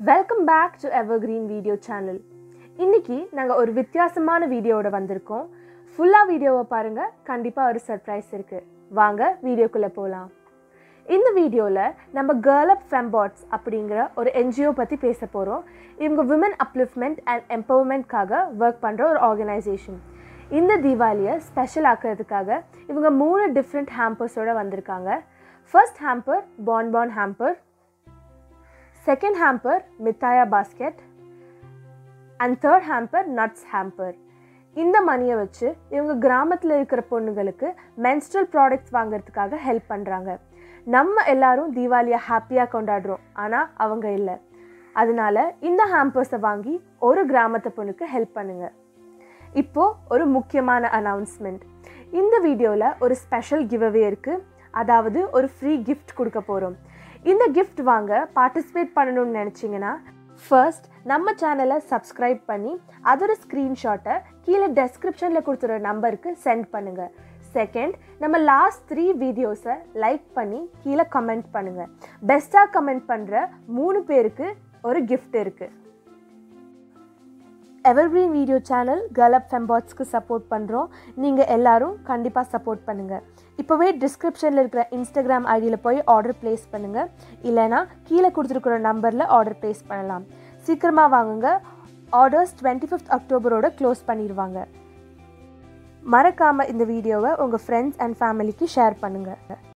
welcome back to evergreen video channel இன்னைக்கு நாங்கள் ஒரு வித்தியாசமான வீடியோவோட வந்திருக்கோம் ஃபுல்லாக வீடியோவை பாருங்கள் கண்டிப்பாக ஒரு சர்ப்ரைஸ் இருக்குது வாங்க வீடியோக்குள்ளே போகலாம் இந்த வீடியோவில் நம்ம கேர்ள் அப் ஃபெம்பாட்ஸ் அப்படிங்கிற ஒரு என்ஜிஓ பற்றி பேச போகிறோம் இவங்க விமன் அப்லிஃப்ட்மெண்ட் அண்ட் எம்பவர்மெண்ட்காக ஒர்க் பண்ணுற ஒரு ஆர்கனைசேஷன் இந்த தீபாவளியை ஸ்பெஷல் ஆக்கிறதுக்காக இவங்க மூணு டிஃப்ரெண்ட் ஹேம்பர்ஸோட வந்திருக்காங்க first hamper paan paan hamper second hamper மித்தாயா basket and third hamper nuts hamper இந்த மணியை வச்சு இவங்க கிராமத்தில் இருக்கிற பொண்ணுங்களுக்கு மென்ஸ்ட்ரல் ப்ராடக்ட்ஸ் வாங்குறதுக்காக ஹெல்ப் பண்ணுறாங்க நம்ம எல்லாரும் தீபாவளியை ஹாப்பியாக கொண்டாடுறோம் ஆனால் அவங்க இல்லை அதனால இந்த ஹேம்பர்ஸை வாங்கி ஒரு கிராமத்து பொண்ணுக்கு ஹெல்ப் பண்ணுங்க இப்போ ஒரு முக்கியமான அனௌன்ஸ்மெண்ட் இந்த வீடியோவில் ஒரு ஸ்பெஷல் கிவ்அவே இருக்குது அதாவது ஒரு ஃப்ரீ கிஃப்ட் கொடுக்க போகிறோம் இந்த கிஃப்ட் வாங்க பார்ட்டிசிபேட் பண்ணணும்னு நினச்சிங்கன்னா ஃபர்ஸ்ட் நம்ம சேனலை சப்ஸ்கிரைப் பண்ணி அதோட ஸ்க்ரீன்ஷாட்டை கீழே டெஸ்கிரிப்ஷனில் கொடுத்துற நம்பருக்கு சென்ட் பண்ணுங்கள் செகண்ட் நம்ம லாஸ்ட் த்ரீ வீடியோஸை லைக் பண்ணி கீழே கமெண்ட் பண்ணுங்கள் பெஸ்ட்டாக கமெண்ட் பண்ணுற மூணு பேருக்கு ஒரு gift இருக்குது evergreen video channel girl up ஃபெம்பாட்ஸ்க்கு சப்போர்ட் பண்ணுறோம் நீங்கள் எல்லாரும் கண்டிப்பாக சப்போர்ட் பண்ணுங்கள் இப்போவே டிஸ்கிரிப்ஷனில் இருக்கிற இன்ஸ்டாகிராம் ஐடியில் போய் ஆர்டர் ப்ளேஸ் பண்ணுங்கள் இல்லைனா கீழே கொடுத்துருக்குற நம்பரில் ஆர்டர் ப்ளேஸ் பண்ணலாம் சீக்கிரமாக வாங்குங்க ஆர்டர்ஸ் டுவெண்ட்டி ஃபிஃப்த் அக்டோபரோட க்ளோஸ் பண்ணிடுவாங்க மறக்காமல் இந்த வீடியோவை உங்கள் ஃப்ரெண்ட்ஸ் அண்ட் ஃபேமிலிக்கு ஷேர் பண்ணுங்கள்